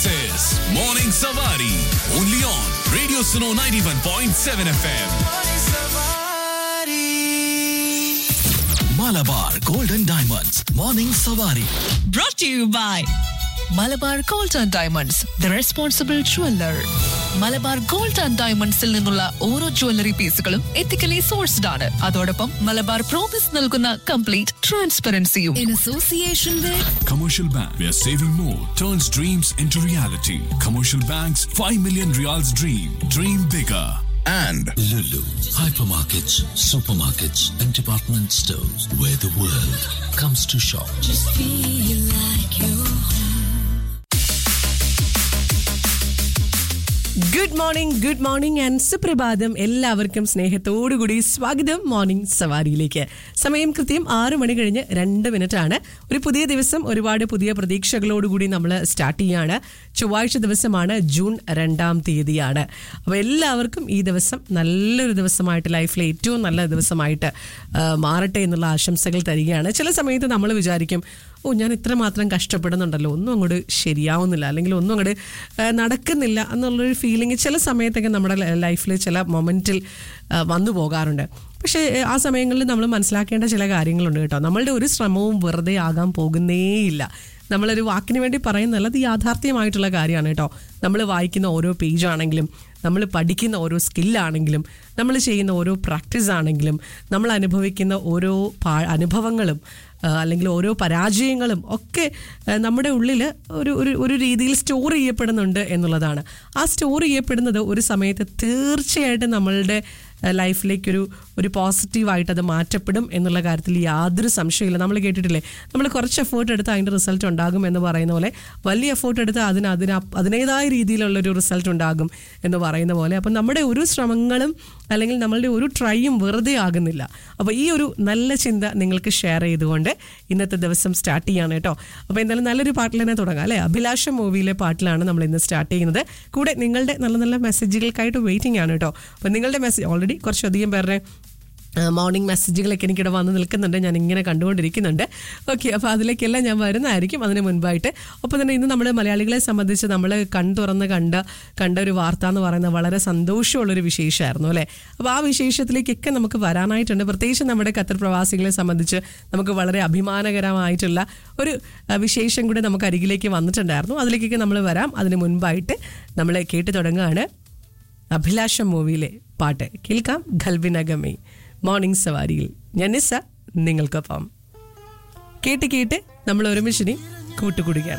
This Morning Savari. Only on Radio Suno 91.7 FM. Malabar Golden Diamonds. Morning Savari. brought to you by Malabar gold and diamonds the responsible jeweller Malabar gold and ഡയമണ്ട്സിൽ നിന്നുള്ള ഓരോ jewellery പീസുകളും ethically sourced ആണ് അതോടൊപ്പം Malabar promise നൽകുന്ന complete ട്രാൻസ്പെറൻസിയും in association Commercial Bank, where saving more turns dreams into reality. Commercial Bank's 5 million reals dream. Dream bigger. and Lulu, hypermarkets, supermarkets, and department stores where the world comes to shop. Good morning good morning and സുപ്രഭാതം എല്ലാവർക്കും സ്നേഹത്തോടുകൂടി സ്വാഗതം morning സവാരിയിലേക്ക് സമയം കൃത്യം ആറു മണി കഴിഞ്ഞ് രണ്ട് minute ആണ് ഒരു പുതിയ ദിവസം ഒരുപാട് പുതിയ പ്രതീക്ഷകളോടുകൂടി നമ്മൾ സ്റ്റാർട്ട് ചെയ്യാണ് ചൊവ്വാഴ്ച ദിവസമാണ് ജൂൺ രണ്ടാം തീയതിയാണ് അപ്പോൾ എല്ലാവർക്കും ഈ ദിവസം നല്ലൊരു ദിവസമായിട്ട് ലൈഫിലെ ഏറ്റവും നല്ല ദിവസമായിട്ട് ആ, മാറട്ടെ എന്നുള്ള ആശംസകൾ തരികയാണ് ചില സമയത്ത് നമ്മൾ വിചാരിക്കും ഓ ഞാൻ ഇത്രമാത്രം കഷ്ടപ്പെടുന്നുണ്ടല്ലോ ഒന്നും അങ്ങോട്ട് ശരിയാവുന്നില്ല അല്ലെങ്കിൽ ഒന്നും അങ്ങോട്ട് ആ, നടക്കുന്നില്ല എന്നുള്ളൊരു ഫീലിംഗ് ചില സമയത്തൊക്കെ നമ്മുടെ ലൈഫിൽ ചില മൊമെൻറ്റിൽ വന്നു പോകാറുണ്ട് പക്ഷേ ഏ, ആ സമയങ്ങളിൽ നമ്മൾ മനസ്സിലാക്കേണ്ട ചില കാര്യങ്ങളുണ്ട് കേട്ടോ നമ്മളുടെ ഒരു ശ്രമവും വെറുതെ ആകാൻ പോകുന്നേയില്ല നമ്മളൊരു വാക്കിന് വേണ്ടി പറയുന്നതല്ല അത് യാഥാർത്ഥ്യമായിട്ടുള്ള കാര്യമാണ് കേട്ടോ നമ്മൾ വായിക്കുന്ന ഓരോ പേജാണെങ്കിലും നമ്മൾ പഠിക്കുന്ന ഓരോ സ്കില്ലാണെങ്കിലും നമ്മൾ ചെയ്യുന്ന ഓരോ പ്രാക്ടീസ് ആണെങ്കിലും നമ്മൾ അനുഭവിക്കുന്ന ഓരോ പാ- അനുഭവങ്ങളും ആ, അല്ലെങ്കിൽ ഓരോ പരാജയങ്ങളും ഒക്കെ ആ, നമ്മുടെ ഉള്ളിൽ ഒരു ഒരു ഒരു രീതിയിൽ സ്റ്റോർ ചെയ്യപ്പെടുന്നുണ്ട് എന്നുള്ളതാണ് ആ സ്റ്റോർ ചെയ്യപ്പെടുന്നത് ഒരു സമയത്ത് തീർച്ചയായിട്ടും നമ്മളുടെ ആ, ലൈഫിലേക്കൊരു ഒരു പോസിറ്റീവായിട്ട് അത് മാറ്റപ്പെടും എന്നുള്ള കാര്യത്തിൽ യാതൊരു സംശയമില്ല നമ്മൾ കേട്ടിട്ടില്ലേ നമ്മൾ കുറച്ച് എഫേർട്ട് എടുത്ത് അതിൻ്റെ റിസൾട്ട് ഉണ്ടാകും എന്ന് പറയുന്ന പോലെ വലിയ എഫേർട്ട് എടുത്ത് അതിന് അതിന് അപ്- അതിനേതായ രീതിയിലുള്ളൊരു റിസൾട്ട് ഉണ്ടാകും എന്ന് പറയുന്ന പോലെ അപ്പം നമ്മുടെ ഒരു ശ്രമങ്ങളും അല്ലെങ്കിൽ നമ്മളുടെ ഒരു ട്രൈയും വെറുതെ ആകുന്നില്ല അപ്പോൾ ഈ ഒരു നല്ല ചിന്ത നിങ്ങൾക്ക് ഷെയർ ചെയ്തുകൊണ്ട് ഇന്നത്തെ ദിവസം സ്റ്റാർട്ട് ചെയ്യാണ് കേട്ടോ അപ്പോൾ എന്തായാലും നല്ലൊരു പാട്ടിൽ തന്നെ തുടങ്ങാം അല്ലേ അഭിലാഷം മൂവിയിലെ പാട്ടിലാണ് നമ്മൾ ഇന്ന് സ്റ്റാർട്ട് ചെയ്യുന്നത് കൂടെ നിങ്ങളുടെ നല്ല നല്ല മെസ്സേജുകൾക്കായിട്ട് വെയിറ്റിംഗ് ആണ് കേട്ടോ അപ്പോൾ നിങ്ങളുടെ മെസ്സേജ് ഓൾറെഡി കുറച്ചധികം പേരുടെ മോർണിംഗ് മെസ്സേജുകളൊക്കെ എനിക്കിവിടെ വന്ന് നിൽക്കുന്നുണ്ട് ഞാൻ ഇങ്ങനെ കണ്ടുകൊണ്ടിരിക്കുന്നുണ്ട് ഓക്കെ അപ്പോൾ അതിലേക്കെല്ലാം ഞാൻ വരുന്നതായിരിക്കും അതിന് മുൻപായിട്ട് ഒപ്പം തന്നെ ഇന്ന് നമ്മൾ മലയാളികളെ സംബന്ധിച്ച് നമ്മൾ കൺ തുറന്ന് കണ്ട കണ്ട ഒരു വാർത്ത എന്ന് പറയുന്നത് വളരെ സന്തോഷമുള്ളൊരു വിശേഷമായിരുന്നു അല്ലേ അപ്പോൾ ആ വിശേഷത്തിലേക്കൊക്കെ നമുക്ക് വരാനായിട്ടുണ്ട് പ്രത്യേകിച്ച് നമ്മുടെ ഖത്തർ പ്രവാസികളെ സംബന്ധിച്ച് നമുക്ക് വളരെ അഭിമാനകരമായിട്ടുള്ള ഒരു ആ, വിശേഷം കൂടെ നമുക്ക് അരികിലേക്ക് വന്നിട്ടുണ്ടായിരുന്നു അതിലേക്കൊക്കെ നമ്മൾ വരാം അതിന് മുൻപായിട്ട് നമ്മൾ കേട്ടു തുടങ്ങുകയാണ് അഭിലാഷം മൂവിയിലെ പാട്ട് കേൾക്കാം ഖൽബിനഗമേ മോർണിംഗ് സവാരിയിൽ ഞാൻ നിസ്സ നിങ്ങൾക്കൊപ്പം കേട്ട് കേട്ട് നമ്മൾ ഒരുമിച്ചിനി കൂട്ടുകൂടുകയാണ്